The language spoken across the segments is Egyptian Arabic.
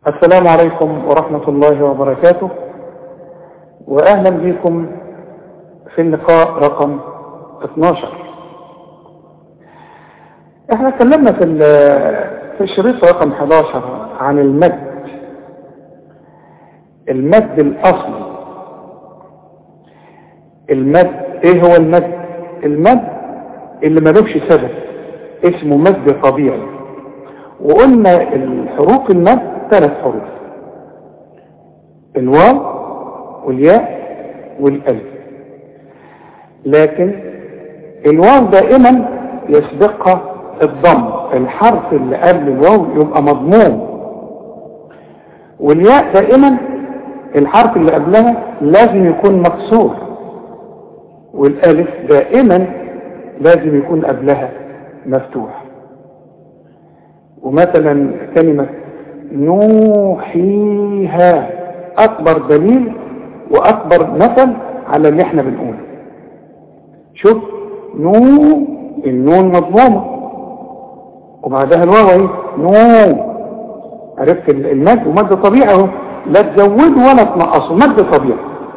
السلام عليكم ورحمة الله وبركاته وأهلا بكم في اللقاء رقم 12 احنا اتكلمنا في في الشريط رقم 11 عن المد المد الأصلي المد ايه هو المد المد اللي ملوش سبب اسمه مد طبيعي وقلنا الحروف المد ثلاث حروف الواو والياء والالف لكن الواو دائما يسبقها الضم الحرف اللي قبل الواو يبقى مضموم والياء دائما الحرف اللي قبلها لازم يكون مكسور والالف دائما لازم يكون قبلها مفتوح ومثلا كلمة نوحيها أكبر دليل وأكبر مثل على اللي احنا بنقوله شوف نو النون مضمومة وبعدها الواو اهي نو عرفت المد ومد طبيعي اهو لا تزوده ولا تنقصه مد طبيعي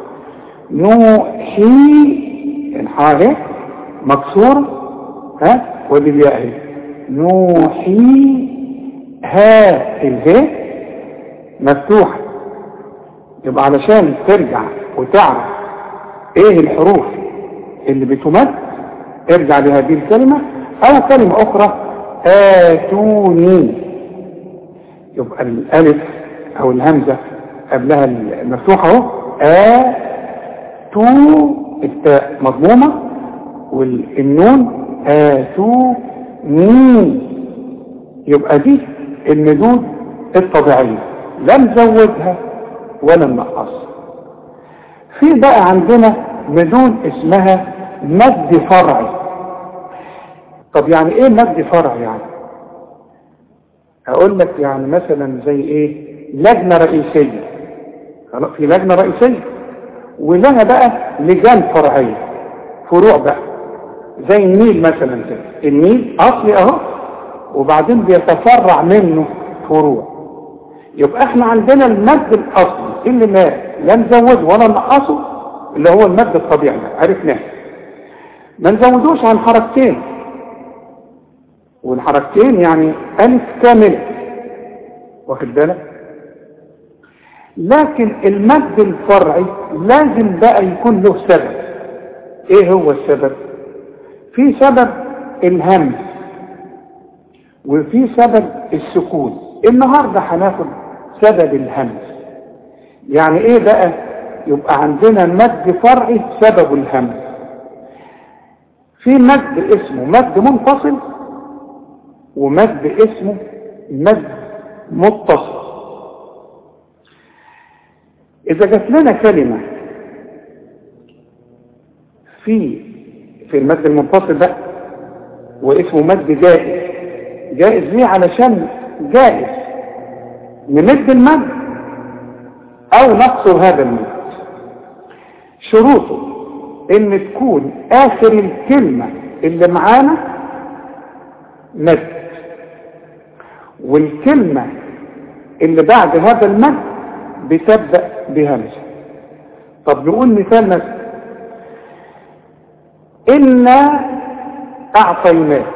نوحي الحاء مكسورة ها ودي الياء اهي نوحي ها الهاء مفتوحة يبقى علشان ترجع وتعرف ايه الحروف اللي بتمد ارجع لهذه الكلمة او كلمة اخرى آتوني يبقى الالف او الهمزة قبلها المفتوحة اهو آ تو التاء مضمومة والنون آتو مين يبقى دي المدود الطبيعية لا نزودها ولا ننقصها في بقى عندنا مدود اسمها مد فرعي طب يعني ايه مد فرعي يعني اقول لك يعني مثلا زي ايه لجنة رئيسية في لجنة رئيسية ولها بقى لجان فرعية فروع بقى زي النيل مثلا كده النيل اصلي اهو وبعدين بيتفرع منه فروع يبقى احنا عندنا المد الاصلي اللي ما لا نزوده ولا نقصه اللي هو المد الطبيعي عرفناه ما نزودوش عن حركتين والحركتين يعني الف كامل واخد بالك لكن المد الفرعي لازم بقى يكون له سبب ايه هو السبب في سبب الهمز وفي سبب السكون النهاردة هناخد سبب الهمز يعني ايه بقى يبقى عندنا مد فرعي سبب الهمز في مد اسمه مد منفصل ومد اسمه مد متصل اذا جات لنا كلمة في في المد المنفصل ده واسمه مد جائز جائز ليه علشان جائز نمد المد او نقصر هذا المد شروطه ان تكون اخر الكلمة اللي معانا مد والكلمة اللي بعد هذا المد بتبدأ بهمزة طب نقول مثال مثلا إنا أعطيناك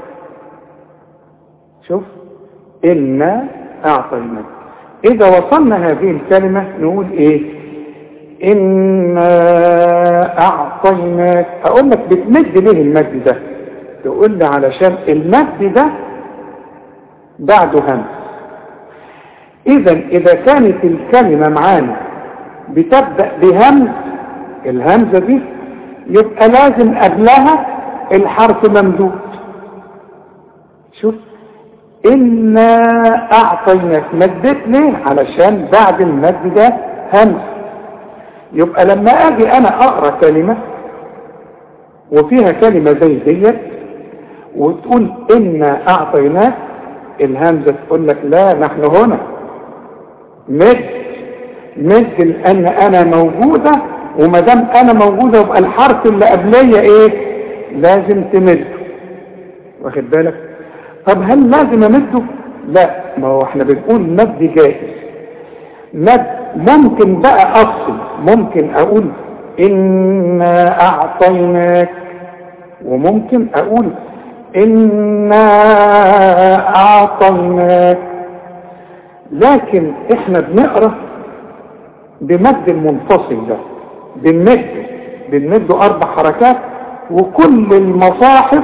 شوف إنا أعطيناك إذا وصلنا هذه الكلمة نقول إيه إنا أعطيناك أقول لك بتمد ليه المد ده تقول لي علشان المد ده بعده همز إذا إذا كانت الكلمة معانا بتبدأ بهمز الهمزة دي يبقى لازم قبلها الحرف ممدود شوف إنا أعطيناك مدت ليه علشان بعد المد ده همز يبقى لما أجي أنا أقرأ كلمة وفيها كلمة زي ديت وتقول إنا أعطيناك الهمزة تقول لك لا نحن هنا مد مد لأن أنا موجودة وما دام أنا موجودة يبقى الحرف اللي قبلية إيه لازم تمده واخد بالك طب هل لازم أمده لا ما هو احنا بنقول مد جائز مد ممكن بقى افصل ممكن اقول انا اعطيناك وممكن اقول انا اعطيناك لكن احنا بنقرا بمد المنفصل ده بنمد بنمده اربع حركات وكل المصاحف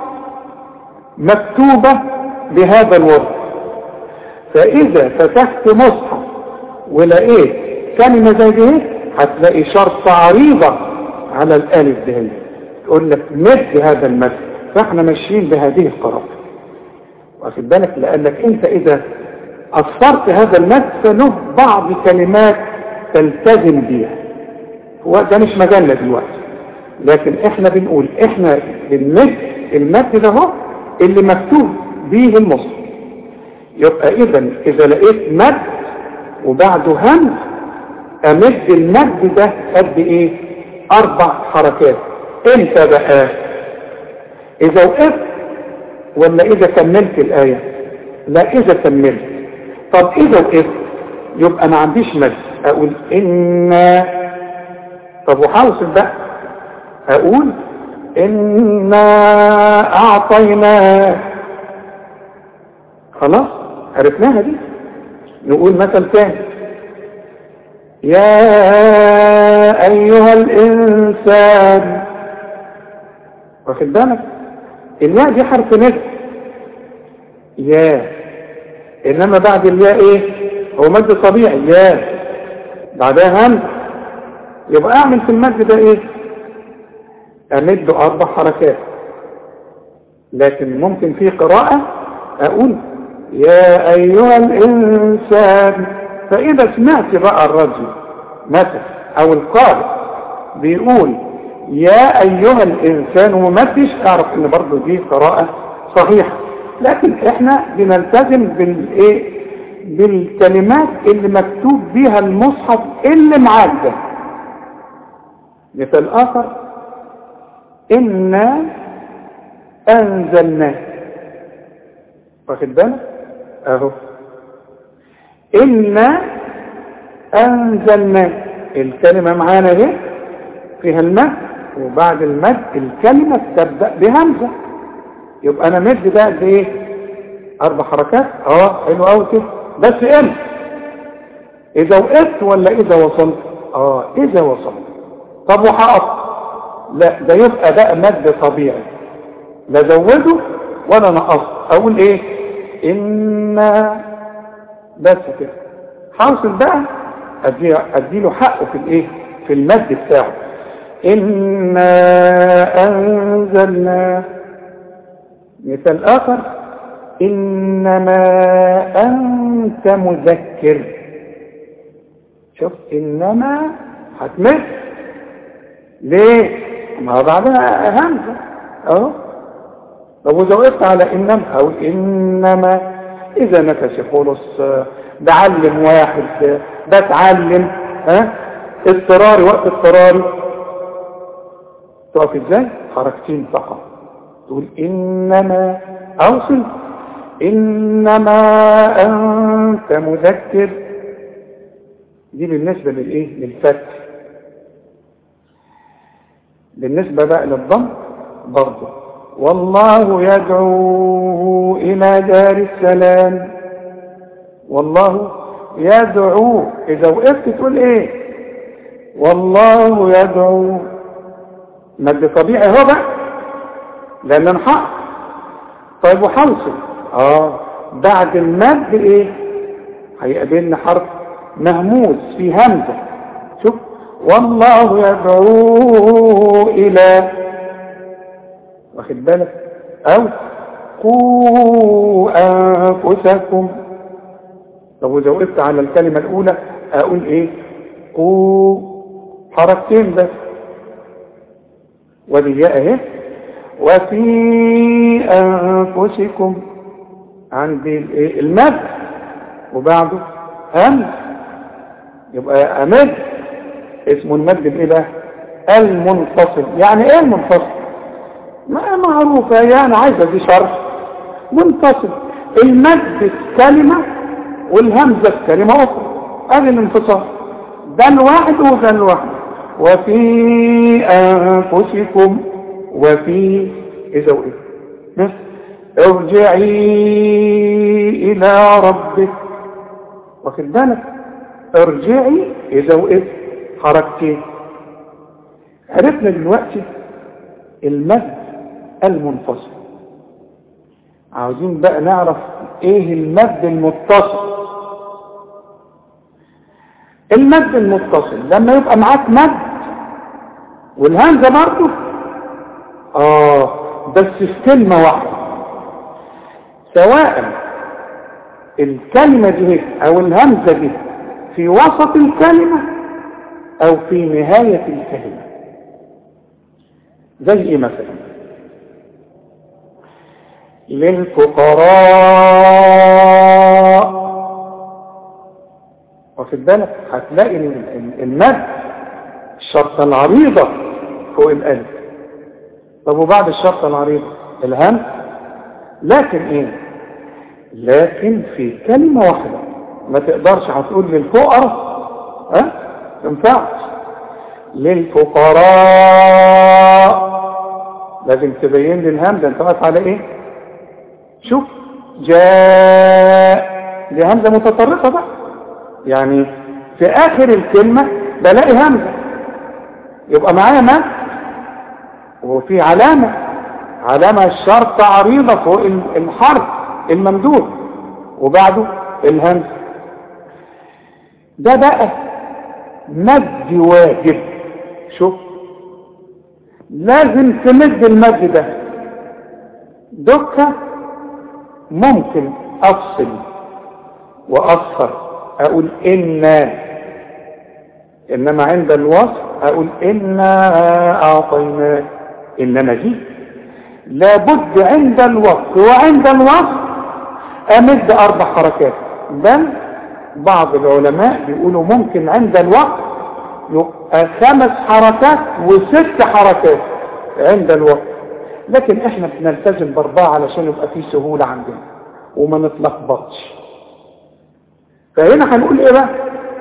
مكتوبة بهذا الوضع فاذا فتحت مصحف ولقيت كلمة زي دي هتلاقي شرط عريضة على الالف ده تقول لك مد هذا المد فاحنا ماشيين بهذه القرارات واخد بالك لانك انت اذا اثرت هذا المد فله بعض كلمات تلتزم بيها هو ده مش مجالنا دلوقتي لكن احنا بنقول احنا بنمد المد ده هو اللي مكتوب به المصحف يبقى اذا اذا لقيت مد وبعده همز امد المد ده قد ايه اربع حركات امتى بقى اذا وقفت ولا اذا كملت الايه لا اذا كملت طب اذا وقفت يبقى ما عنديش مد اقول ان طب وحاوصل بقى اقول انا اعطينا خلاص عرفناها دي نقول مثل تاني يا ايها الانسان واخد بالك الياء دي حرف ند يا انما بعد الياء ايه هو مد طبيعي يا بعدها همز يبقى اعمل في المد ده ايه امد اربع حركات لكن ممكن في قراءة اقول يا ايها الانسان فاذا سمعت بقى الرجل مثلا او القارئ بيقول يا ايها الانسان ومدش اعرف ان برضه دي قراءة صحيحة لكن احنا بنلتزم بالايه بالكلمات اللي مكتوب بيها المصحف اللي معاك ده مثال اخر انا انزلناه واخد بالك اهو انا انزلناه الكلمة معانا اهي فيها المد وبعد المد الكلمة تبدأ بهمزة يبقى انا مد ده قد ايه اربع حركات اه حلو قوي كده بس امتى اذا وقفت ولا اذا وصلت اه اذا وصلت طب وحقق لا ده يبقى بقى مد طبيعي لا زوده ولا نقص اقول ايه ان بس كده حاصل بقى اديله حقه في الايه في المد بتاعه إنا أنزلنا مثال آخر إنما أنت مذكر شوف إنما هتمس ليه ما بعدها همزة أهو طب وإذا وقفت على إنما أو إنما إذا نفسي خلص بعلم واحد بتعلم ها اضطراري وقت اضطراري تقف ازاي حركتين فقط تقول انما اوصل انما انت مذكر دي بالنسبة للايه للفتح بالنسبة بقى للضم برضه والله يدعو الى دار السلام والله يدعو اذا وقفت تقول ايه والله يدعو مد طبيعي هو بقى لان انحق طيب وحوصل اه بعد المد ايه هيقابلنا حرف مهموس في همزة شوف والله يدعو الى واخد بالك او قوا انفسكم طب واذا وقفت على الكلمة الاولى اقول ايه قوا حركتين بس ودي اهي وفي انفسكم عندي المد وبعده هم يبقى امد اسمه المد بايه بقى المنفصل يعني ايه المنفصل ما معروفة يعني عايزة دي شرح منفصل المد كلمة والهمزة كلمة اخرى ادي الانفصال ده الواحد وده الواحد وفي انفسكم وفي اذا وايه ارجعي الى ربك واخد بالك ارجعي اذا وقفت حركتين عرفنا دلوقتي المد المنفصل عاوزين بقى نعرف ايه المد المتصل المد المتصل لما يبقى معاك مد والهمزه برضه اه بس في كلمه واحده سواء الكلمه دي او الهمزه دي في وسط الكلمه او في نهايه الكلمه زي ايه مثلا للفقراء واخد بالك هتلاقي المد الشرطة العريضة فوق الألف طب وبعد الشرطة العريضة الهم لكن ايه لكن في كلمة واحدة ما تقدرش هتقول للفقراء ها تنفعش للفقراء لازم تبين لي الهم ده انت واقف على ايه شوف جاء دي همزه متطرفه بقى يعني في اخر الكلمه بلاقي همزه يبقى معايا مد وفي علامه علامه الشرط عريضه فوق الحرف الممدود وبعده الهمزه ده بقى مد واجب شوف لازم تمد المد ده دكة ممكن افصل واصفر اقول انا انما عند الوصف اقول انا اعطيناك انما دي لابد عند الوصف وعند الوصف امد اربع حركات بل بعض العلماء بيقولوا ممكن عند الوقت يبقى خمس حركات وست حركات عند الوقت لكن احنا بنلتزم باربعه علشان يبقى في سهوله عندنا وما نتلخبطش فهنا هنقول ايه بقى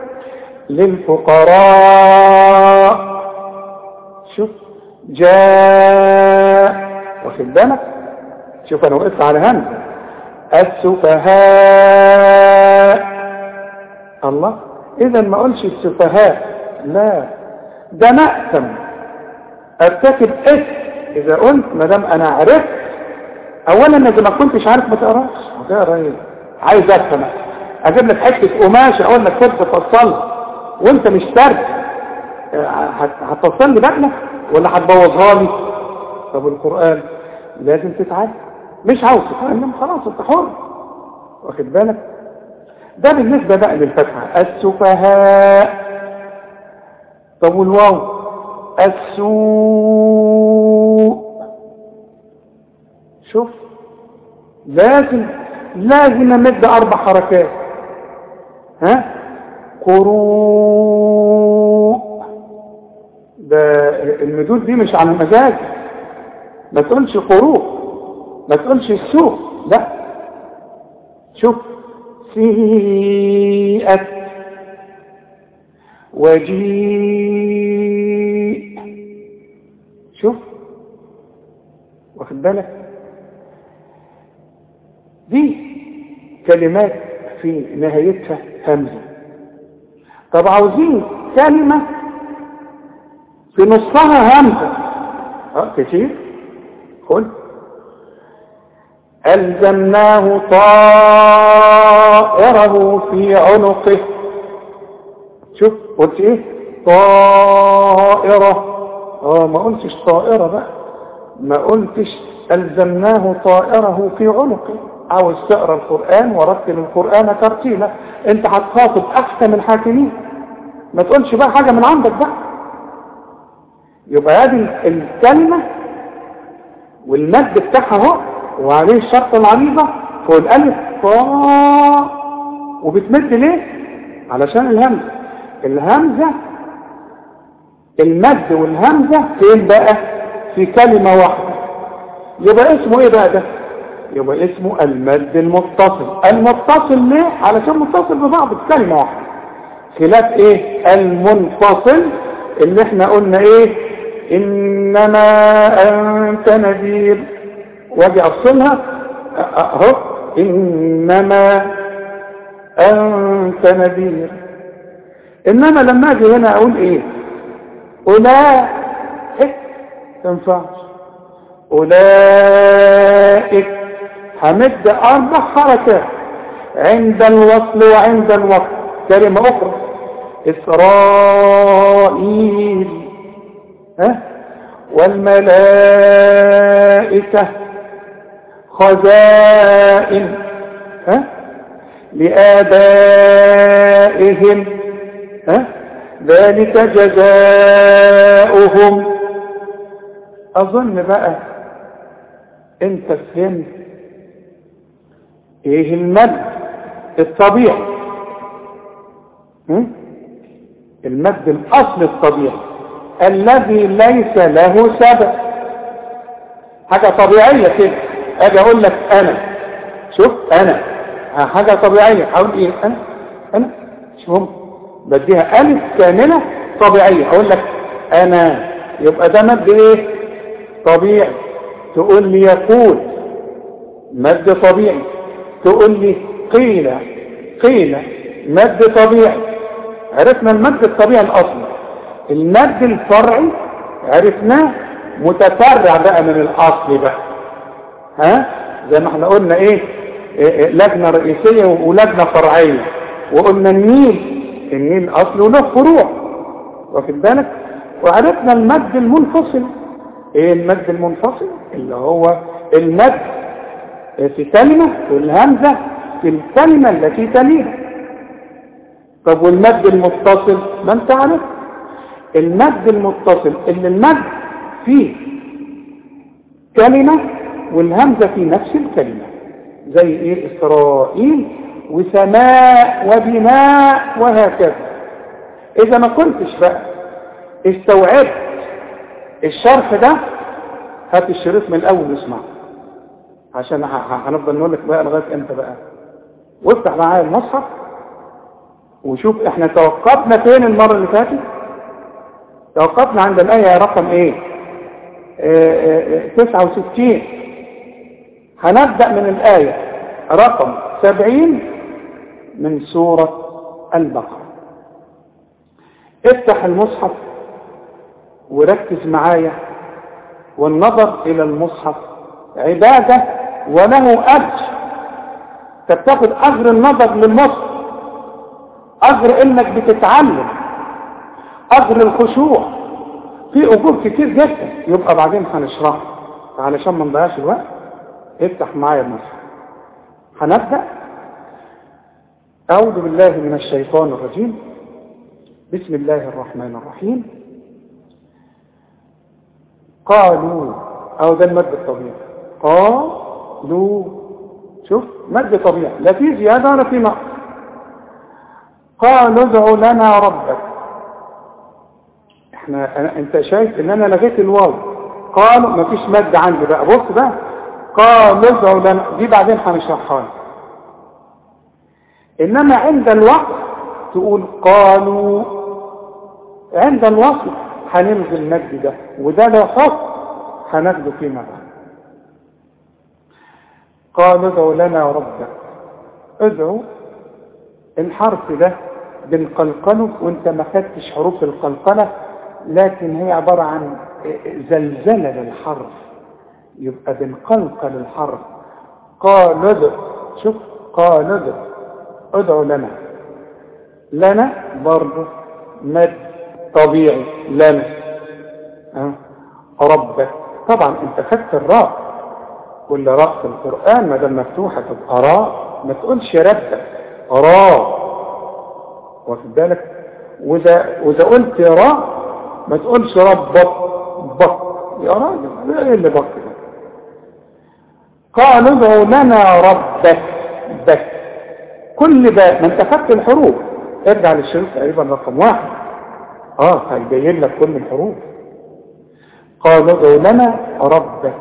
للفقراء شوف جاء واخد بالك شوف انا وقفت على همزه السفهاء الله اذا ما اقولش السفهاء لا ده نأثم ارتكب اسم اذا قلت ما دام انا عرفت اولا اذا ما كنتش عارف ما تقراش هتقرا ايه عايز افهم اجيب لك حته قماشه اقول لك كنت تفصلها وانت مش ترك هتفصل لي بقى ولا هتبوظها لي طب القران لازم تتعلم مش عاوز تتعلم خلاص انت حر واخد بالك ده بالنسبة بقى للفتحة السفهاء طب والواو السوء شوف لازم لازم امد اربع حركات ها قروء ده المدود دي مش على المزاج ما تقولش قروء ما تقولش السوء لا شوف سيئت وجيء شوف واخد بالك دي كلمات في نهايتها همزة طب عاوزين كلمة في نصها همزة اه كتير خد ألزمناه طائره في عنقه شوف قلت ايه طائرة اه ما قلتش طائرة بقى ما قلتش ألزمناه طائره في عنقه عاوز تقرا القرآن ورتل القرآن ترتيلا انت هتخاطب احسن الحاكمين ما تقولش بقى حاجة من عندك بقى يبقى هذه الكلمة والمد بتاعها اهو وعليه الشرط العريضة فوق الألف طاء وبتمد ليه؟ علشان الهمزة الهمزة المد والهمزة فين بقى؟ في كلمة واحدة يبقى اسمه ايه بقى ده؟ يبقى اسمه المد المتصل المتصل ليه؟ علشان متصل ببعض في كلمة واحدة خلاف ايه المنفصل اللي احنا قلنا ايه انما انت نذير واجي افصلها اهو انما انت نذير انما لما اجي هنا اقول ايه اولئك تنفعش اولئك همد اربع حركات عند الوصل وعند الوقت كلمة اخرى اسرائيل ها والملائكة خزائن ها لآبائهم ها ذلك جزاؤهم أظن بقى أنت فهمت إيه المد الطبيعي المد الأصل الطبيعي الذي ليس له سبب حاجة طبيعية كده أجي أقول لك أنا شوف أنا حاجة طبيعية أقول إيه أنا أنا شوف بديها ألف كاملة طبيعية أقول لك أنا يبقى ده مد إيه طبيعي تقول لي يقول مد طبيعي تقول لي قيل قيل مد طبيعي عرفنا المد الطبيعي الأصلي المد الفرعي عرفناه متفرع بقى من الأصل بقى ها زي ما احنا قلنا ايه, إيه لجنة رئيسية ولجنة فرعية وقلنا النيل النيل أصل وله فروع واخد بالك وعرفنا المد المنفصل ايه المد المنفصل اللي هو المد في كلمة والهمزة في الكلمة التي تليها طب والمد المتصل ما انت عارف المد المتصل اللي المد فيه كلمة والهمزة في نفس الكلمة زي ايه اسرائيل وسماء وبناء وهكذا اذا ما كنتش بقى استوعبت الشرح ده هات الشريط من الاول اسمع عشان هنفضل نقول لك بقى لغايه امتى بقى وافتح معايا المصحف وشوف احنا توقفنا فين المره اللي فاتت توقفنا عند الايه رقم ايه اه اه 69 هنبدا من الايه رقم 70 من سوره البقره افتح المصحف وركز معايا والنظر الى المصحف عبادة وله أجر تتاخد أجر النظر للمصحف أجر إنك بتتعلم أجر الخشوع في أجور كتير جدا يبقى بعدين هنشرحها علشان ما نضيعش الوقت افتح معايا المصحف هنبدأ أعوذ بالله من الشيطان الرجيم بسم الله الرحمن الرحيم قالوا أو ده المد الطبيعي قالوا شوف مد طبيعي لا في زيادة ولا في نقص قالوا ادع لنا ربك احنا أنا انت شايف ان انا لغيت الواو قالوا مفيش مد عندي بقى بص بقى قالوا ادع لنا دي بعدين هنشرحها انما عند الوقت تقول قالوا عند الوصل هنلغي المد ده وده له حكم هناخده فيما بعد قال ادعو لنا ربك ادعو الحرف ده بنقلقله وانت ما خدتش حروف القلقلة لكن هي عبارة عن زلزلة للحرف يبقى بنقلقل الحرف قال ادعو شوف قال ادعو ادعو لنا لنا برضه مد طبيعي لنا أه؟ ربك طبعا انت خدت الراء كل راء في القرآن ما دام مفتوحة تبقى راء ما تقولش ربك راء واخد بالك وإذا, وإذا قلت راء ما تقولش ربك بك يا راجل ايه اللي بك ده قال ادعوا لنا ربك بك كل باء ما انت خدت الحروف ارجع للشريط تقريبا رقم واحد اه هيبين لك كل الحروف قال ادعوا لنا ربك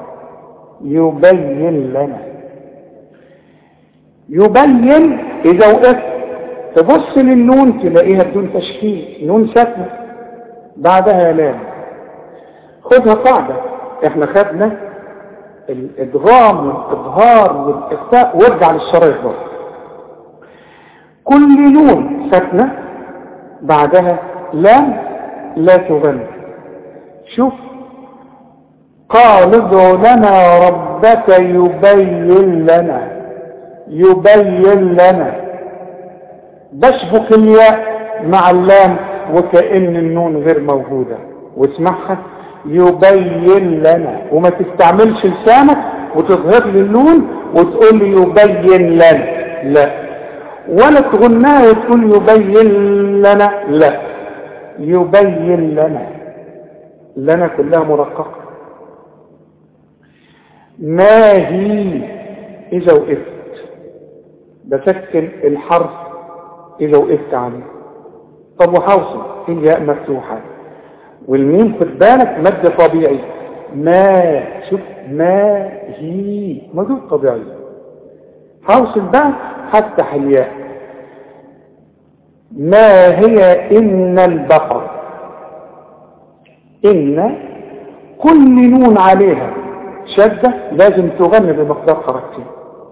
يبين لنا يبين اذا وقفت تبص للنون تلاقيها بدون تشكيل نون ساكنة بعدها لام خدها قاعدة احنا خدنا الادغام والاظهار والاخفاء وارجع للشرايط برضه كل نون ساكنة بعدها لام لا تغني شوف قال ادع لنا ربك يبين لنا يبين لنا بشبك الياء مع اللام وكأن النون غير موجودة واسمعها يبين لنا وما تستعملش لسانك وتظهر لي النون وتقول لي يبين لنا لا ولا تغناها وتقول يبين لنا لا يبين لنا لنا كلها مرققة ما هي إذا وقفت بسكن الحرف إذا وقفت عليه طب وحوصل الياء مفتوحة والميم خد بالك مد طبيعي ما شوف ما هي مدود طبيعي حوصل بقى هفتح الياء ما هي إن البقر إن كل نون عليها شدة لازم تغني بمقدار حركتين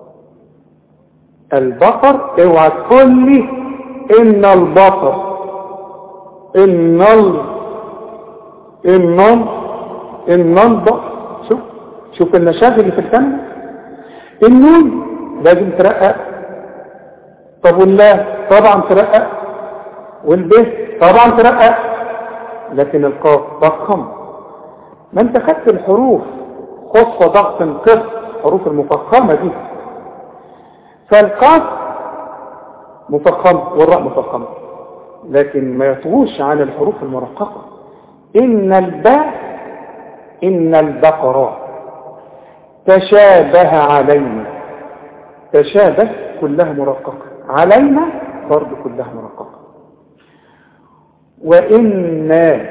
البقر اوعى تقول لي إن البقر إن ال إن ال إن البقر شوف شوف النشاز اللي في الكلمة النون لازم ترقق طب والله طبعا ترقق والبه طبعا ترقق لكن القاف ضخم ما انت خدت الحروف خصة ضغط قص حروف المفخمة دي فالقاف مفخمة والراء مفخمة لكن ما يطغوش على الحروف المرققة إن الباء إن البقرة تشابه علينا تشابه كلها مرققة علينا برضو كلها مرققة وإنا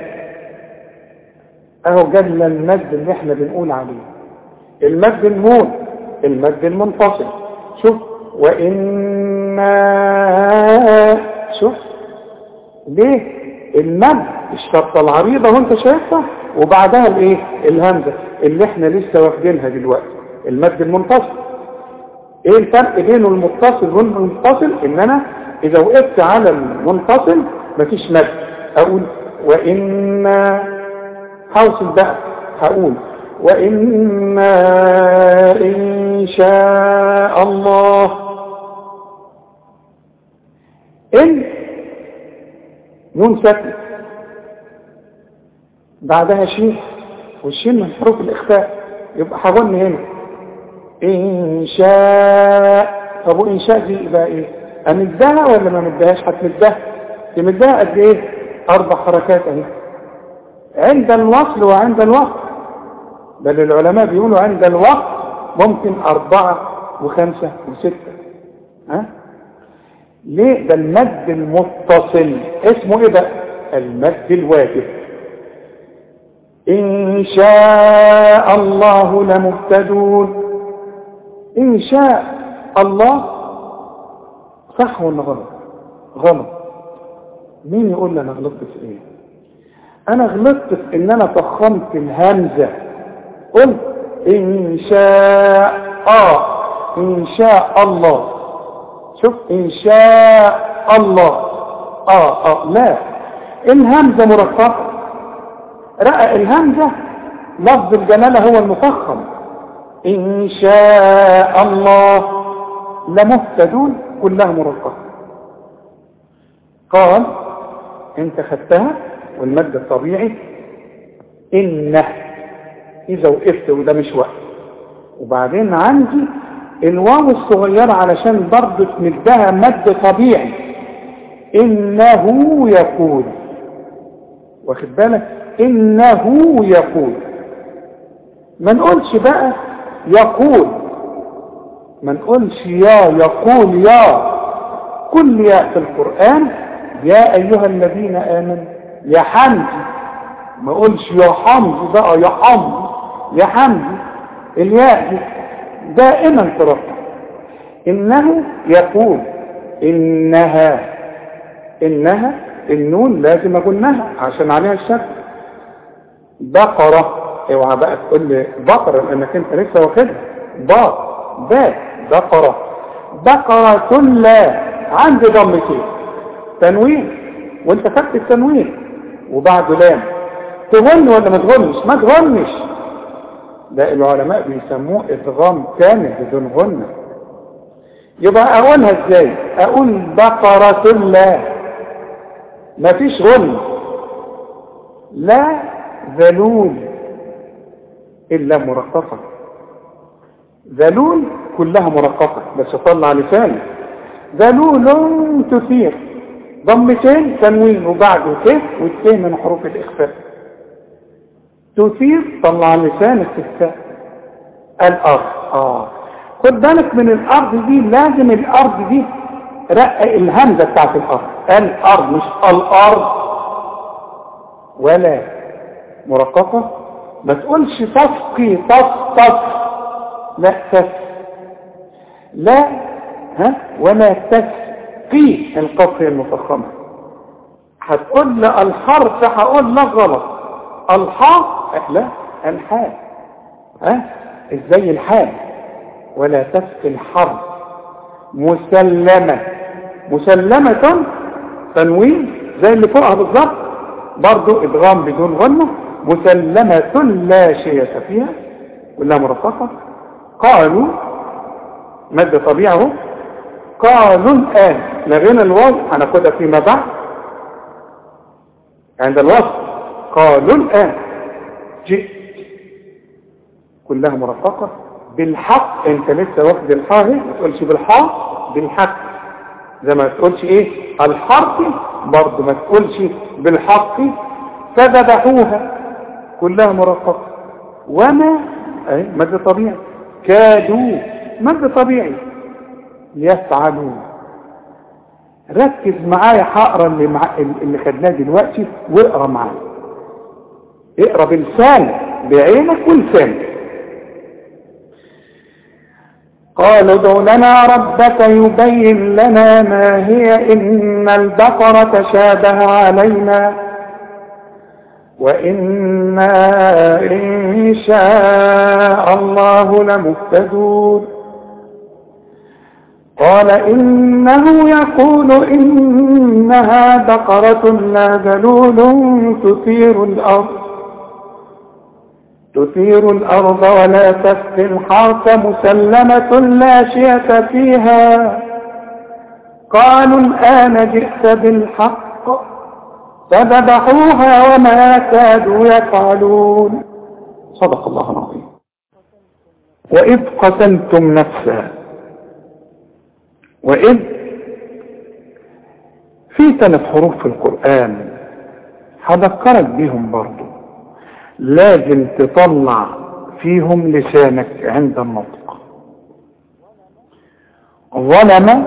أهو جل المد اللي احنا بنقول عليه المد النون المد المنفصل شوف وإنا شوف ليه المد الشرطة العريضة وانت شايفها وبعدها الايه الهمزة اللي احنا لسه واخدينها دلوقتي المد المنفصل ايه الفرق بينه المتصل والمنفصل ان انا اذا وقفت على المنفصل مفيش مد اقول وإنا حوصل بقى هقول وإنا إن شاء الله إن نون ساكنة بعدها شين والشين من حروف الإخفاء يبقى هغني هنا إن شاء طب وإن شاء دي يبقى إيه أمدها ولا ما مدهاش هتمدها تمدها قد إيه أربع حركات أهي عند الوصل وعند الوقت بل العلماء بيقولوا عند الوقت ممكن أربعة وخمسة وستة ها ليه ده المد المتصل اسمه ايه ده المد الواجب إن شاء الله لمهتدون إن شاء الله صح ولا غلط غلط مين يقول لي أنا غلطت في إيه أنا غلطت في إن أنا فخمت الهمزة قلت إن شاء آه إن شاء الله شوف إن شاء الله آه آه لا الهمزة مرققة رأى الهمزة لفظ الجلالة هو المفخم إن شاء الله لمهتدون كلها مرققة قال انت خدتها والمد الطبيعي إنه إذا وقفت وده مش وقت وبعدين عندي الواو الصغيرة علشان برضه تمدها مد طبيعي إنه يقول واخد بالك إنه يقول ما نقولش بقى يقول ما نقولش يا يقول يا كل يا في القرآن يا أيها الذين آمنوا يا حمدي ما قولش يا حمدي بقى يا حمدي يا حمدي الياء دي دائما ترفع إنه يقول إنها إنها النون لازم أقولناها عشان عليها الشك بقرة اوعى بقى تقول لي بقرة لأنك أنت لسه واخدها باء باء بقرة بقرة لا عندي ضمتين تنوين وانت خدت التنوين وبعده لام تغن ولا ما تغنش ما تغنش ده العلماء بيسموه ادغام كامل بدون غنة يبقى اقولها ازاي اقول بقرة لا ما فيش غن لا ذلول الا مرققة ذلول كلها مرققة بس طلع لساني ذلول تثير ضمتين تنوين وبعده ت والت من حروف الاخفاء تثير طلع لسانك في التاء الارض اه خد بالك من الارض دي لازم الارض دي رقق الهمزه بتاعت الارض الارض مش الارض ولا مرققه ما تقولش تسقي تص تص لا تس لا ها ولا تسقي القصر المفخمه هتقول لي الحرف هقول لك غلط الحاء لا الحاء ها ازاي الحاء ولا تسقي الحرف مسلمة مسلمة تنوين زي اللي فوقها بالظبط برضو ادغام بدون غنة مسلمة لا شيء فيها كلها مرققة قالوا مد طبيعه قالوا الآن لغينا الواو هناخدها فيما بعد عند الوصف قالوا الآن جئت كلها مرققة بالحق انت لسه واخد الحاء ما تقولش بالحاء بالحق زي ما تقولش ايه الحرف برضه ما تقولش بالحق فذبحوها كلها مرققة وما اي مد طبيعي كادوا مد طبيعي يفعلون ركز معايا هقرا اللي, مع... اللي خدناه دلوقتي واقرا معايا اقرا بلسانك بعينك ولسانك قالوا ادع لنا ربك يبين لنا ما هي إن البقرة تشابه علينا وإنا إن شاء الله لمهتدون قال إنه يقول إنها بقرة لا ذلول تثير الأرض تثير الأرض ولا تسقي الحرث مسلمة لا شية فيها قالوا الآن جئت بالحق فذبحوها وما كادوا يفعلون صدق الله العظيم وإذ قتلتم نفسا وإذ في ثلاث حروف في القرآن هذكرك بيهم برضو لازم تطلع فيهم لسانك عند النطق ظلم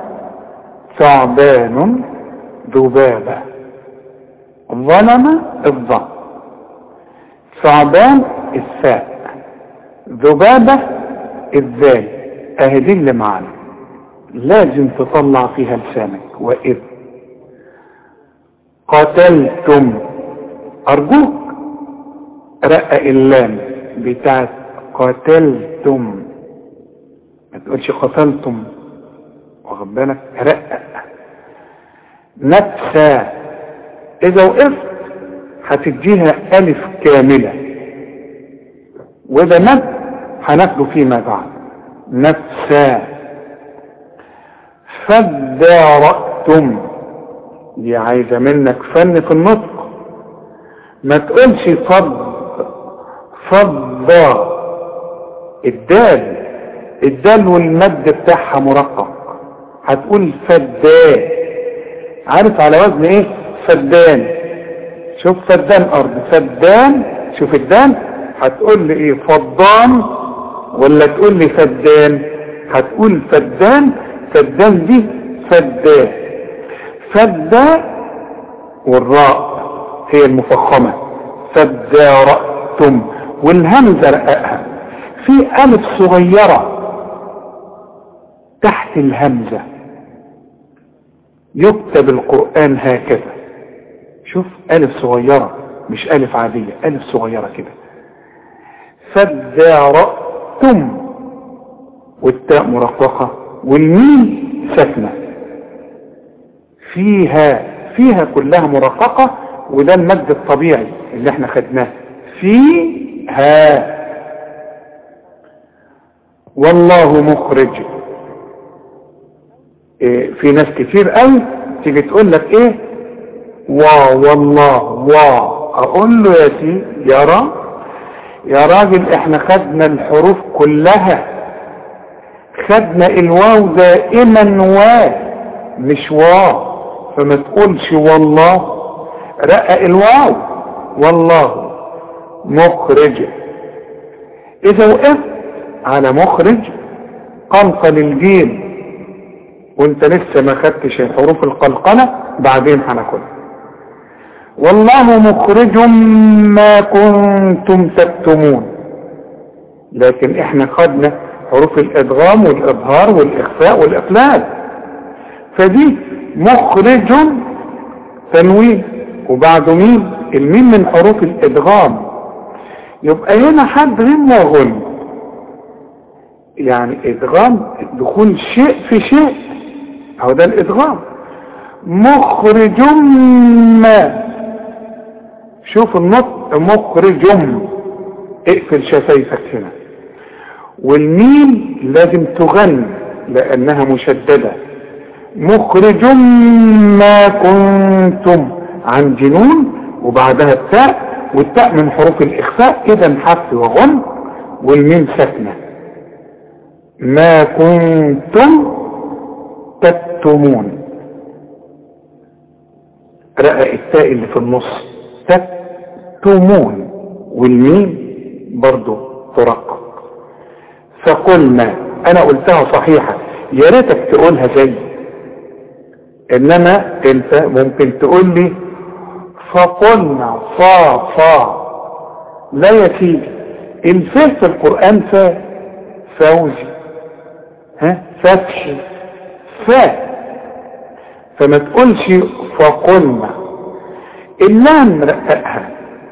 ثعبان ذبابة ظلم الضم ثعبان الثاء ذبابة الذال اهي دي اللي معانا لازم تطلع فيها لسانك وإذ قتلتم أرجوك رقق اللام بتاعت قتلتم ما تقولش قتلتم واخد بالك رقق نفسا إذا وقفت هتديها ألف كاملة وده مد هناخده فيما بعد نفسا فادارأتم دي عايزة منك فن في النطق ما تقولش فض فضة الدال الدال والمد بتاعها مرقق هتقول فدان عارف على وزن ايه فدان شوف فدان ارض فدان شوف الدان هتقول لي ايه فضان ولا تقول لي فدان هتقول فدان فدان دي فدان فدا والراء هي المفخمة فدارأتم والهمزة رققها في ألف صغيرة تحت الهمزة يكتب القرآن هكذا شوف ألف صغيرة مش ألف عادية ألف صغيرة كده فادارأتم والتاء مرققة والميم ساكنة فيها فيها كلها مرققة وده المد الطبيعي اللي احنا خدناه فيها والله مخرج إيه في ناس كتير قوي تيجي تقول لك ايه وا والله وا اقول له يا سي يرى يا راجل احنا خدنا الحروف كلها خدنا الواو دائما وا مش وا فما تقولش والله رقق الواو والله مخرج اذا وقفت على مخرج قلقل الجيم وانت لسه ما خدتش حروف القلقلة بعدين هناخدها والله مخرج ما كنتم تكتمون لكن احنا خدنا حروف الادغام والاظهار والاخفاء والاقلال فدي مخرج تنوين وبعده مين الميم من حروف الادغام يبقى هنا حد غم وغن يعني ادغام دخول شيء في شيء هو ده الادغام مخرج ما شوف النطق مخرج اقفل شفايفك هنا والميم لازم تغن لانها مشددة مخرج ما كنتم عن جنون وبعدها التاء والتاء من حروف الاخفاء اذا حرف وغن والميم ساكنه ما كنتم تكتمون رقق التاء اللي في النص تكتمون والميم برضو ترقق فقلنا انا قلتها صحيحة يا ريتك تقولها زي انما انت ممكن تقول لي فقلنا فا فا لا يا سيدي الفاء في القرآن فا فوزي ها فتحي فا فما تقولش فقلنا اللام رققها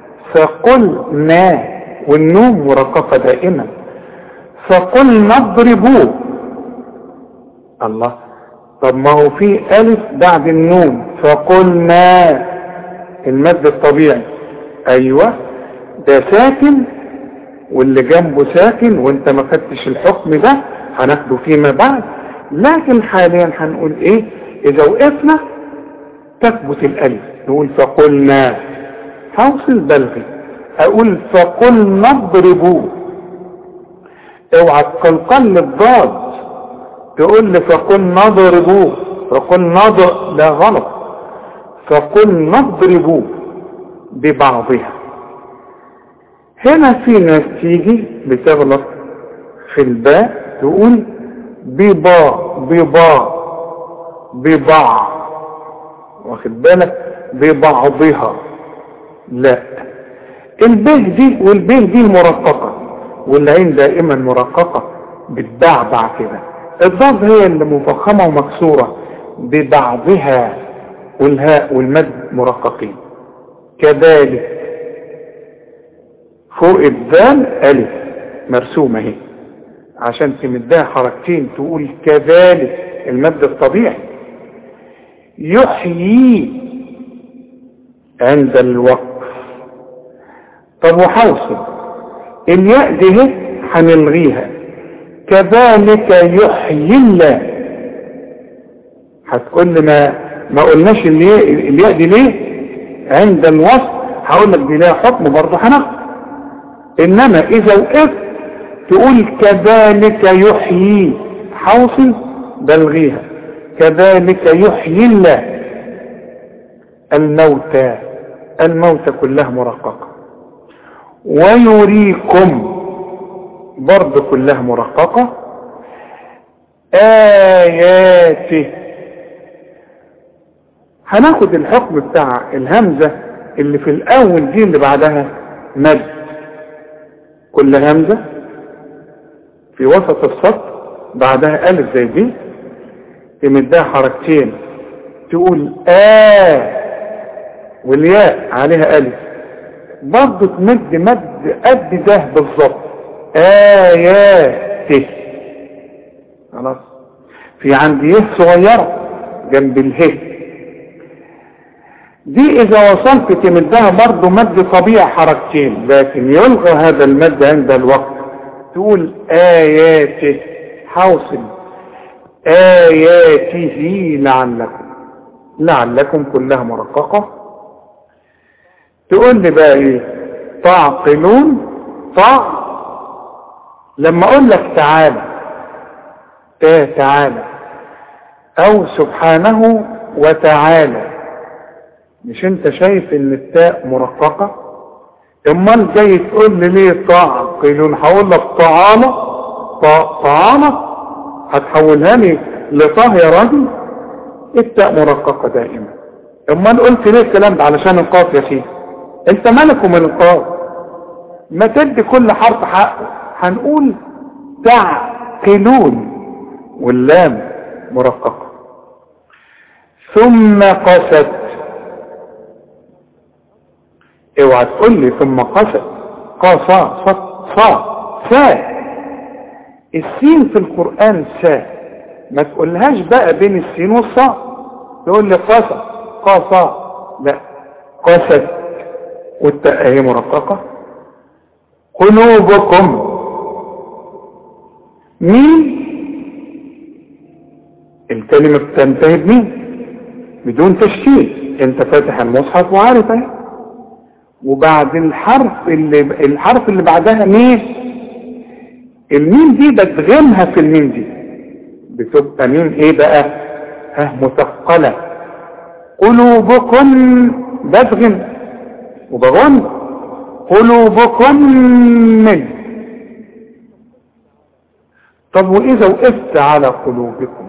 فقلنا والنوم مرققة دائما فقلنا اضربوه الله طب ما هو في ألف بعد النوم فقلنا المد الطبيعي أيوة ده ساكن واللي جنبه ساكن وانت ما خدتش الحكم ده هناخده فيما بعد لكن حاليا هنقول ايه اذا وقفنا تثبت الالف نقول فقلنا حوصل بلغي اقول فقلنا اضربوه اوعى تقلقل الضاد تقول لي فقلنا اضربوه فقلنا اضرب لا غلط فقلنا اضربوه ببعضها هنا في ناس تيجي بتغلط في الباء تقول ببا ببا ببع واخد بالك ببعضها لا البه دي والبه دي مرققة والعين دائما مرققة بتبعبع كده الضاد هي اللي مفخمة ومكسورة ببعضها والهاء والمد مرققين كذلك فوق الدال ألف مرسومة اهي عشان تمدها حركتين تقول كذلك المد الطبيعي يحيي عند الوقف طب وحوصل الياء دي اهي هنلغيها كذلك يحيي الله هتقول لي ما ما قلناش الياء الياء دي ليه عند الوصف هقول لك دي ليها حكم برضه هناخد انما اذا وقفت تقول كذلك يحيي حوصل بلغيها كذلك يحيي الله الموتى الموتى كلها مرققة ويريكم برضه كلها مرققة آياته هناخد الحكم بتاع الهمزة اللي في الأول دي اللي بعدها مد كل همزة في وسط السطر بعدها ألف زي دي تمدها حركتين تقول آه والياء عليها ألف برضه تمد مد قد ده بالظبط آيات خلاص في عندي يه صغيرة جنب اله دي اذا وصلت تمدها برضه مد طبيعي حركتين لكن يلغى هذا المد عند الوقت تقول آياته حوصل آياته لعلكم لعلكم كلها مرققة تقول لي بقى ايه تعقلون طع لما اقول لك تعالى تا تعالى او سبحانه وتعالى مش انت شايف ان التاء مرققة امال جاي تقول لي ليه تعقلون هقول لك طعامة طعامة هتحولها لي لطه يا راجل التاء مرققة دائما امال قلت ليه الكلام ده علشان القاف يا سيدي انت مالك ومن القاف ما تدي كل حرف حقه هنقول تعقلون واللام مرققة ثم قست اوعى تقول لي ثم قست قاصا صا صا سا السين في القرآن سا ما تقولهاش بقى بين السين والصا تقول لي قاسا قاسا لا قست والتاء هي مرققة قلوبكم مين الكلمة بتنتهي بمين بدون تشكيل انت فاتح المصحف وعارف اهي وبعد الحرف اللي الحرف اللي بعدها مين الميم دي بتغمها في الميم دي بتبقى ميم ايه بقى ها مثقلة قلوبكم بتغم وبغن قلوبكم من طب واذا وقفت على قلوبكم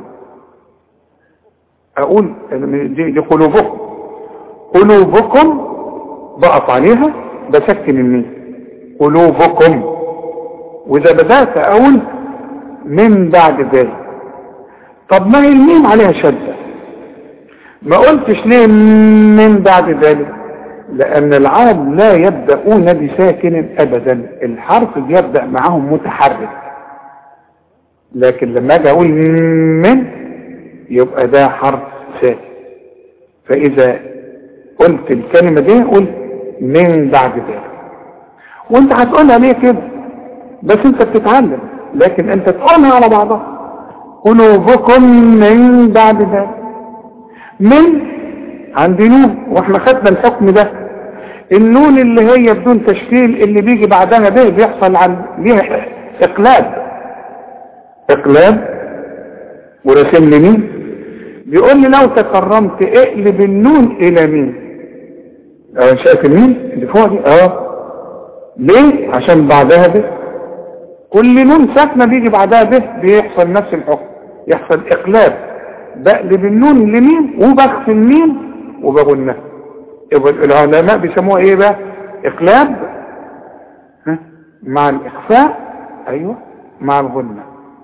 اقول دي, دي قلوبكم قلوبكم بقف عليها بسكن الميم قلوبكم واذا بدأت اقول من بعد ذلك طب ما هي الميم عليها شدة ما قلتش ليه من بعد ذلك لان العرب لا يبدأون بساكن ابدا الحرف بيبدأ معهم متحرك لكن لما اجي اقول من يبقى ده حرف ساكن فاذا قلت الكلمة دي قلت من بعد ذلك وانت هتقولها ليه كده بس انت بتتعلم لكن انت تقولها على بعضها قلوبكم من بعد ذلك من عند نون واحنا خدنا الحكم ده النون اللي هي بدون تشكيل اللي بيجي بعدها به بيحصل عن ليها اقلاب اقلاب ورسم لي مين بيقول لي لو تكرمت اقلب النون الى مين اه شايف المين اللي فوق دي اه ليه عشان بعدها به كل نون ساكنه بيجي بعدها به بيحصل نفس الحكم يحصل اقلاب بقلب النون لمين وبخفي المين وبغنها يبقى العلماء بيسموها ايه بقى اقلاب ها مع الاخفاء ايوه مع الغنة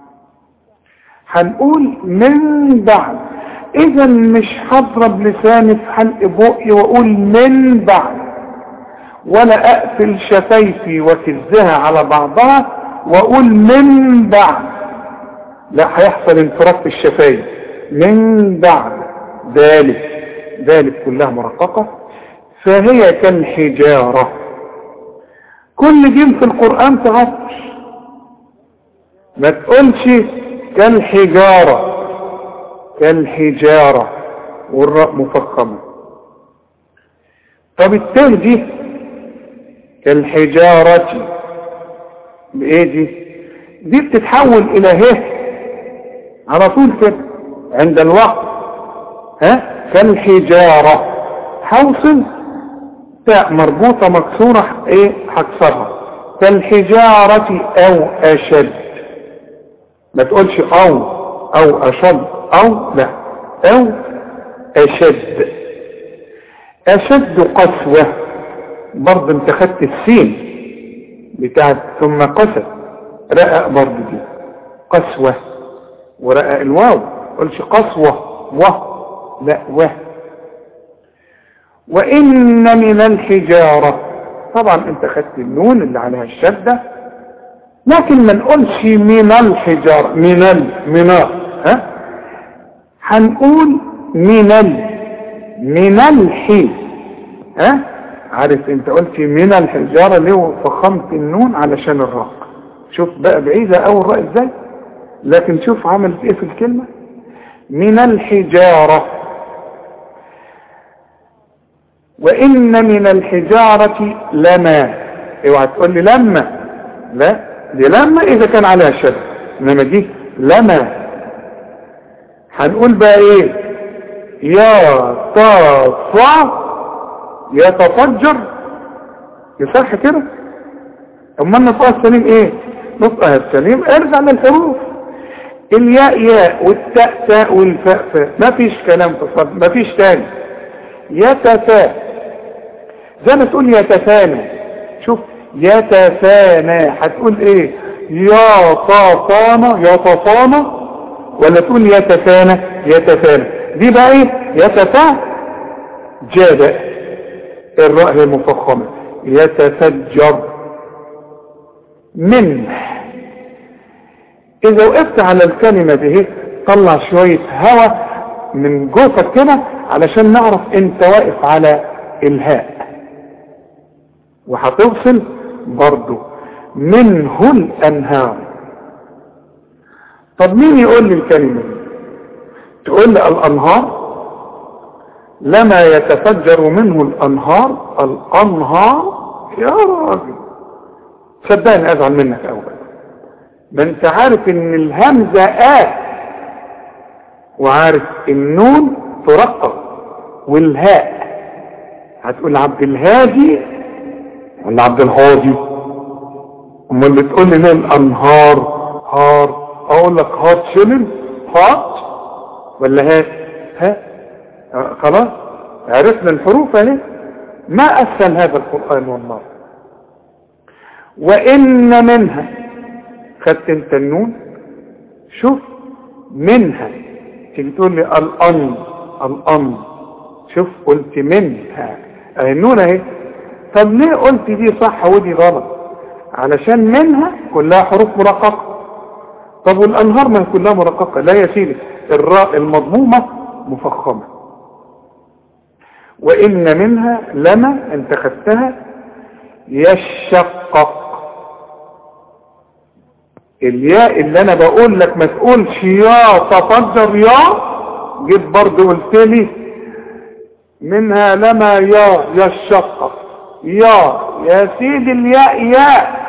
هنقول من بعد اذا مش هضرب لساني في حلق بقي واقول من بعد ولا اقفل شفايفي وكزها على بعضها واقول من بعد لا هيحصل انفراج في الشفايف من بعد ذلك ذلك كلها مرققة فهي كالحجارة كل جيم في القرآن تعطش ما تقولش كالحجارة كالحجارة والراء مفخمة طب التاء دي كالحجارة بايه دي دي بتتحول الى ه على طول كده عند الوقت ها كالحجارة حوصل تاء مربوطة مكسورة ايه هكسرها كالحجارة او اشد ما تقولش او او اشد او لا او اشد اشد قسوة برضه انت خدت السين بتاعت ثم قسى رقق برضه دي قسوة ورقق الواو قلش قسوة و لا و وإن من الحجارة طبعا انت خدت النون اللي عليها الشدة لكن ما نقولش من الحجارة من ال من ها هنقول من ال من الحي ها عارف انت قلت من الحجارة ليه فخمت النون علشان الراء شوف بقى بعيدة اول راء ازاي لكن شوف عملت ايه في الكلمة من الحجارة وإن من الحجارة لما اوعى تقول لي لما لا دي لما إذا كان عليها شد إنما دي لما هنقول بقى إيه يا تصع يتفجر يصح كده أما النطق السليم إيه نطقها السليم ارجع للحروف الياء ياء والتاء تاء والفاء فاء ما فيش كلام في الصرف ما فيش تاني يتفا زي ما تقول يتفانى شوف يتفانى هتقول ايه يتصانى يتصانى ولا تقول يتفانى يتفانى دي بقى ايه يتفا جاد الراء هي المفخمه يتفجر منه اذا وقفت على الكلمة دي طلع شوية هواء من جوفك كده علشان نعرف انت واقف على الهاء وهتوصل برضو منه الانهار طب مين يقول لي الكلمة دي تقول لي الانهار لما يتفجر منه الانهار الانهار يا راجل صدقني ازعل منك اول ما انت عارف ان الهمزة آ وعارف النون ترقق والهاء هتقول عبد الهادي ولا عبد الهادي اما اللي تقول لي ليه الانهار هار اقول لك هات شلل هات ولا هات ها آه خلاص عرفنا الحروف اهي ما اسهل هذا القرآن والله وان منها خدت انت النون شوف منها تيجي تقول لي الان الان شوف قلت منها اهي النون اهي طب ليه قلت دي صح ودي غلط علشان منها كلها حروف مرققه طب والانهار ما كلها مرققه لا يا سيدي الراء المضمومه مفخمه وان منها لما انت خدتها يشقق الياء اللي انا بقول لك ما تقولش يا تفجر يا جيت برضه قلت لي منها لما يا يشقق يا يا سيدي الياء ياء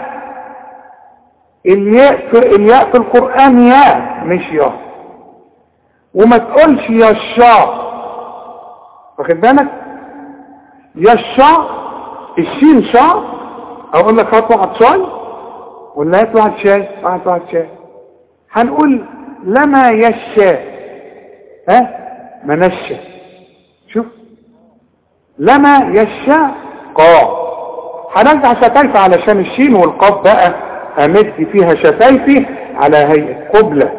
الياء في الياء في القرآن ياء مش يا وما تقولش يا الشاء واخد بالك يا الشاء الشين شاء اقول لك هات واحد شاي ولا هات واحد شاي واحد واحد شاي هنقول لما يشا ها منشا شوف لما يشا قا هنرجع شفايف علشان الشين والقاف بقى امد فيها شفايفي على هيئة قبلة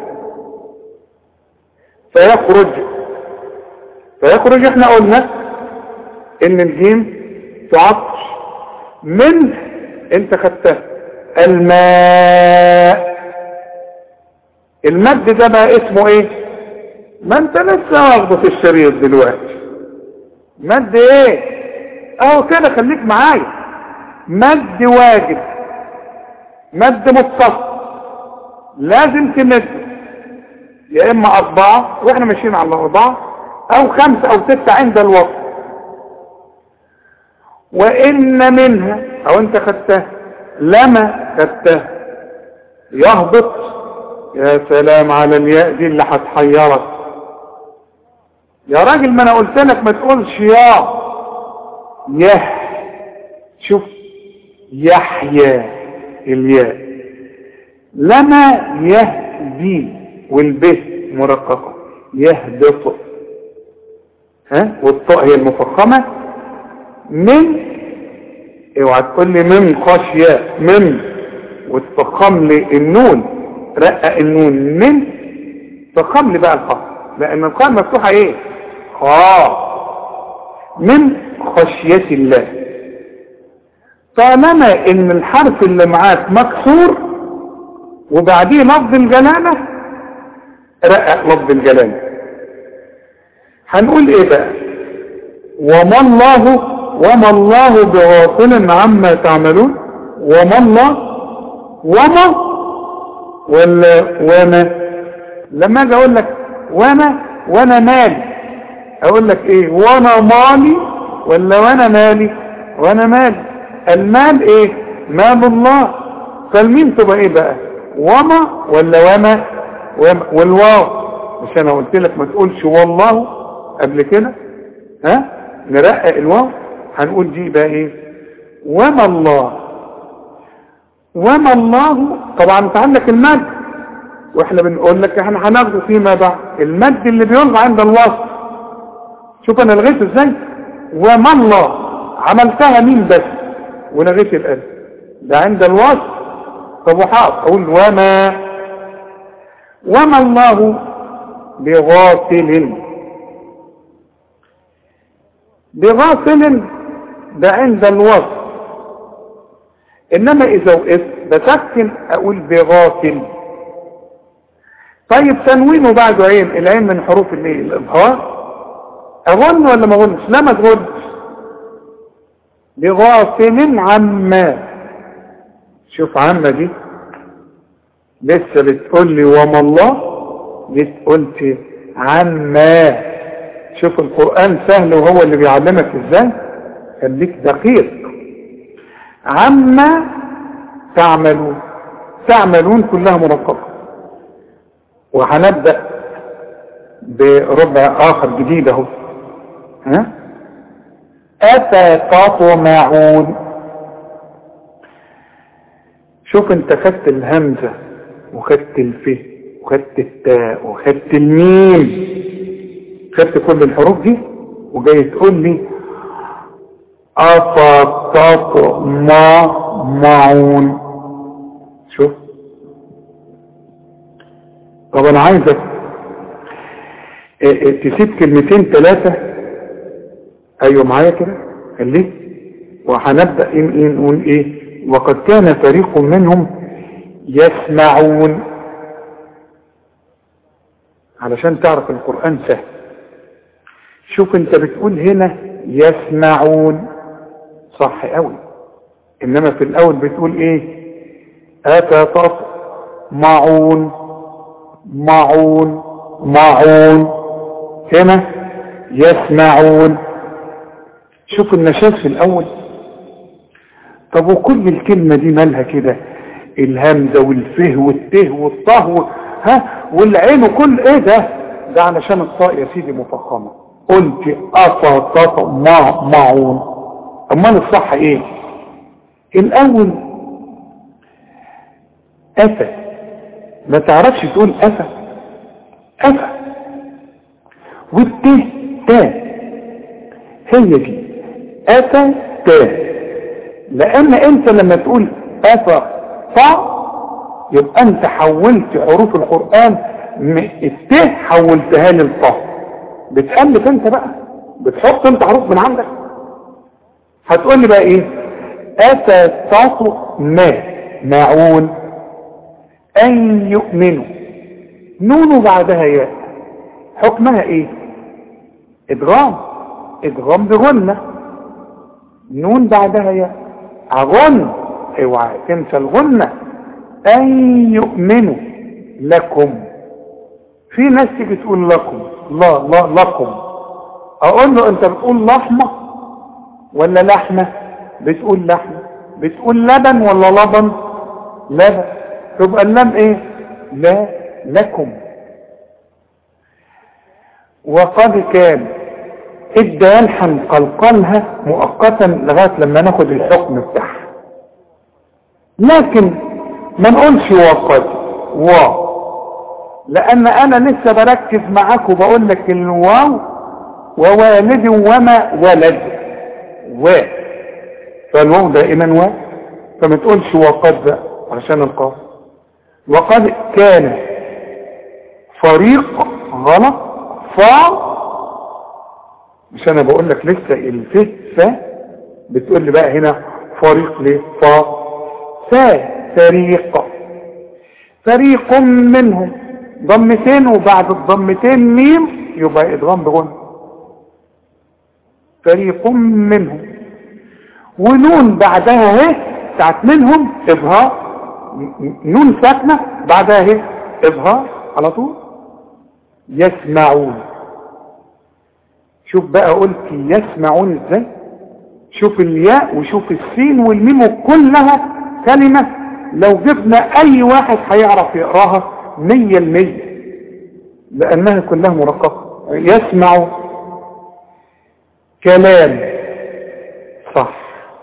فيخرج فيخرج احنا قلنا ان الجيم تعطش من انت خدتها الماء المد ده بقى اسمه ايه ما انت لسه واخده في الشريط دلوقتي مد ايه اهو كده خليك معايا مد واجب مد متصل لازم تمد يا اما اربعة واحنا ماشيين على اربعة او خمسة او ستة عند الوصف وان منها او انت خدتها لما خدتها يهبط يا سلام على الياء دي اللي هتحيرك يا راجل ما انا قلت لك ما تقولش يا يه شوف يحيى الياء لما يهدي والب مرققه يهبط ها والطاء هي المفخمه من اوعى تقول لي من خشيه من وتفخم لي النون رقق النون من فخم لي بقى الخاء لان الخاء مفتوحه ايه خاف من خشية الله طالما ان الحرف اللي معاك مكسور وبعديه لفظ الجلالة رقق لفظ الجلالة هنقول ايه بقى وما الله وما الله بغافل عما تعملون وما الله وما ولا وما لما اجي اقول لك وما وانا مالي اقول لك ايه وانا مالي ولا وانا مالي وانا مالي المال ايه مال الله فالمين تبقى ايه بقى وما ولا وما, وما والواو مش انا قلت لك ما تقولش والله قبل كده ها نرقق الواو هنقول دي بقى ايه وما الله وما الله طبعا انت عندك المد واحنا بنقول لك احنا هناخده فيما بعد المد اللي بيلغى عند الوصف شوف انا لغيته ازاي وما الله عملتها مين بس ولغيت الالف ده عند الوصف طب وحاط اقول وما وما الله بغافل بغافل ده عند الوصف انما اذا وقفت بسكن اقول بغافل طيب تنوين وبعد عين العين من حروف الايه الاظهار اغن ولا ما اغنش لا ما تغنش بغافل عما شوف عما دي لسه بتقول لي وما الله جيت قلت عما شوف القرآن سهل وهو اللي بيعلمك ازاي خليك دقيق عما تعملون تعملون كلها مرقبة وهنبدأ بربع آخر جديد اهو ها أفتطمعون شوف انت خدت الهمزة وخدت الف وخدت التاء وخدت الميم خدت كل الحروف دي وجاي تقول لي أفتطمعون شوف طب انا عايزك تسيب كلمتين ثلاثة ايوه معايا كده خليك وهنبدأ نقول ايه وقد كان فريق منهم يسمعون علشان تعرف القرآن سهل شوف انت بتقول هنا يسمعون صح قوي انما في الاول بتقول ايه اتطف معون معون معون هنا يسمعون شوف النشاز في الاول طب وكل الكلمة دي مالها كده الهمزة والفه والته والطه ها والعين وكل ايه ده ده علشان الطاء يا سيدي مفخمة قلت أفطط مع معون امال الصح ايه الاول أفا ما تعرفش تقول أفا أفا والته تا هي دي أفا تا لأن أنت لما تقول أفا طا يبقى أنت حولت حروف القرآن الته حولتها للطا بتألف أنت بقى بتحط أنت حروف من عندك هتقول لي بقى إيه أفا تاطو ما معون أن يؤمنوا نون بعدها ياء حكمها إيه إدغام إدغام بغنة نون بعدها ياء أغن اوعى تنسى الغنة أن يؤمنوا لكم في ناس تيجي تقول لكم لا لا لكم أقول له أنت بتقول لحمة ولا لحمة بتقول لحمة بتقول لبن ولا لبن لبن تبقى اللام ايه لا لكم وقد كان الدال هنقلقلها مؤقتا لغايه لما ناخد الحكم بتاعها لكن ما نقولش وقد و لان انا لسه بركز معاك وبقول لك الواو ووالد وما ولد و فالواو دائما و فما تقولش وقد بقى عشان القاف وقد كان فريق غلط ف مش انا بقول لك لسه الف ف بتقول لي بقى هنا فريق ليه ف فا فريق فريق منهم ضمتين وبعد الضمتين ميم يبقى ادغام بغن فريق منهم ونون بعدها اهي بتاعت منهم اظهار نون ساكنه بعدها اهي اظهار على طول يسمعون شوف بقى قلت يسمعون ازاي شوف الياء وشوف السين والميم كلها كلمة لو جبنا اي واحد هيعرف يقراها مية المية لانها كلها مرققة يسمع كلام صح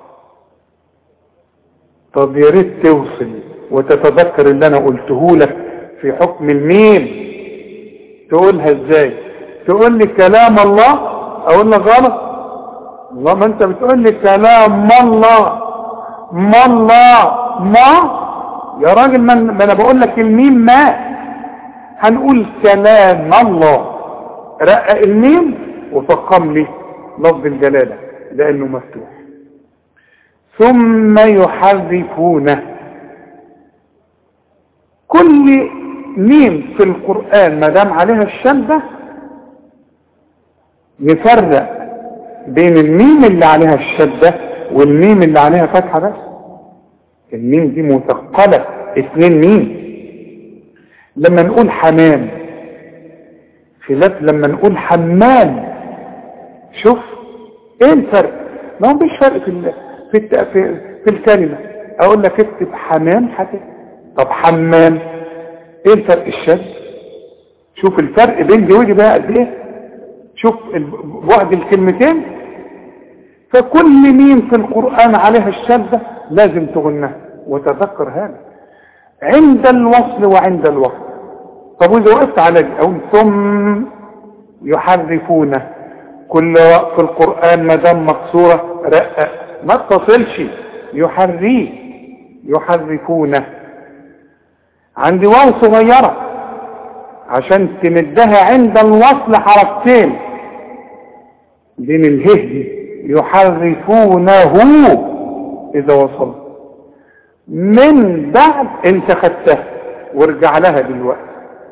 طب يا ريت توصل وتتذكر اللي انا قلته لك في حكم الميم تقولها ازاي تقول لي كلام الله اقول لك غلط الله ما انت بتقول لي كلام الله ما الله ما يا راجل ما انا بقول لك الميم ما هنقول كلام الله رقق الميم وفقم لي لفظ الجلالة لانه مفتوح ثم يحرفونه كل ميم في القرآن ما دام عليها الشدة نفرق بين الميم اللي عليها الشدة والميم اللي عليها فتحة بس الميم دي مثقلة اثنين ميم لما نقول حمام خلاف لما نقول حمام شوف ايه الفرق ما هو مفيش فرق في في, في, في الكلمة اقول لك اكتب حمام هتكتب طب حمام ايه الفرق الشد شوف الفرق بين دي ودي بقى قد ايه شوف بعد الكلمتين فكل مين في القرآن عليها الشدة لازم تغنها وتذكر هذا عند الوصل وعند الوصل طب واذا وقفت على دي او ثم يحرفونه كل في القرآن ما دام مكسورة رقق ما اتصلش يحريه يحرفونه عندي واو صغيرة عشان تمدها عند الوصل حركتين بين الهدي يحرفونه اذا وصل من بعد انت خدتها وارجع لها دلوقتي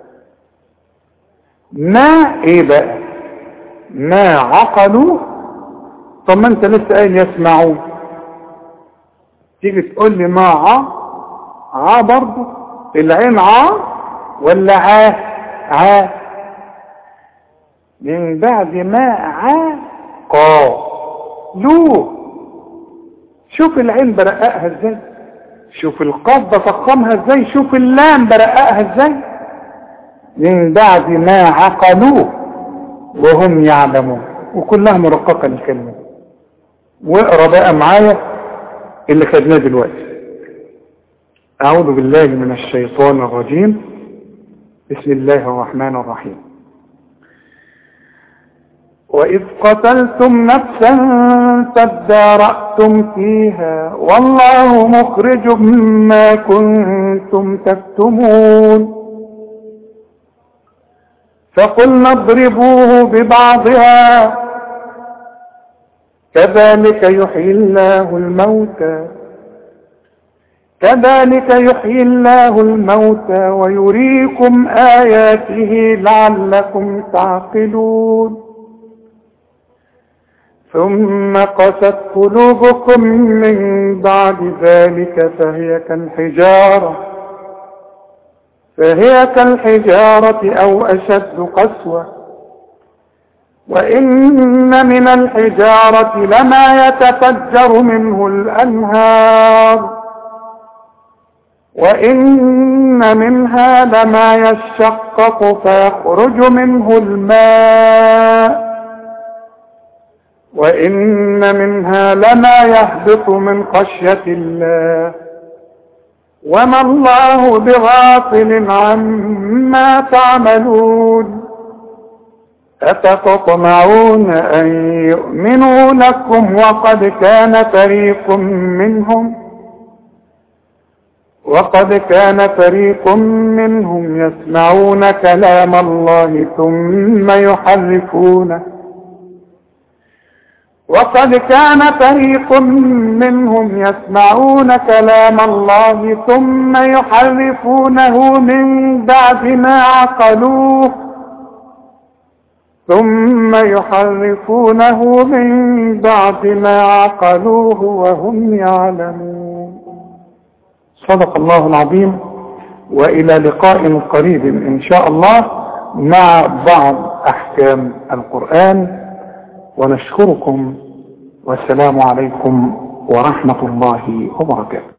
ما ايه بقى ما عقلوا طب ما انت لسه قايل يسمعون تيجي تقول لي ما ع ع برضه العين ع ولا ع ع من بعد ما ع قا لو شوف العين برققها ازاي شوف القاف بفخمها ازاي شوف اللام برققها ازاي من بعد ما عقلوه وهم يعلمون وكلها مرققة للكلمة واقرا بقى معايا اللي خدناه دلوقتي أعوذ بالله من الشيطان الرجيم بسم الله الرحمن الرحيم وإذ قتلتم نفسا فادارأتم فيها والله مخرج ما كنتم تكتمون فقلنا اضربوه ببعضها كذلك يحيي الله الموتى كذلك يحيي الله الموتى ويريكم آياته لعلكم تعقلون ثم قست قلوبكم من بعد ذلك فهي كالحجارة فهي كالحجارة أو أشد قسوة وإن من الحجارة لما يتفجر منه الأنهار وإن منها لما يشقق فيخرج منه الماء وإن منها لما يهبط من خشية الله وما الله بغافل عما تعملون أفتطمعون أن يؤمنوا لكم وقد كان فريق منهم وقد كان فريق منهم يسمعون كلام الله ثم يحرفونه وقد كان فريق منهم يسمعون كلام الله ثم يحرفونه من بعد ما عقلوه ثم يحرفونه من بعد ما عقلوه وهم يعلمون صدق الله العظيم وإلى لقاء قريب إن شاء الله مع بعض أحكام القرآن ونشكركم والسلام عليكم ورحمة الله وبركاته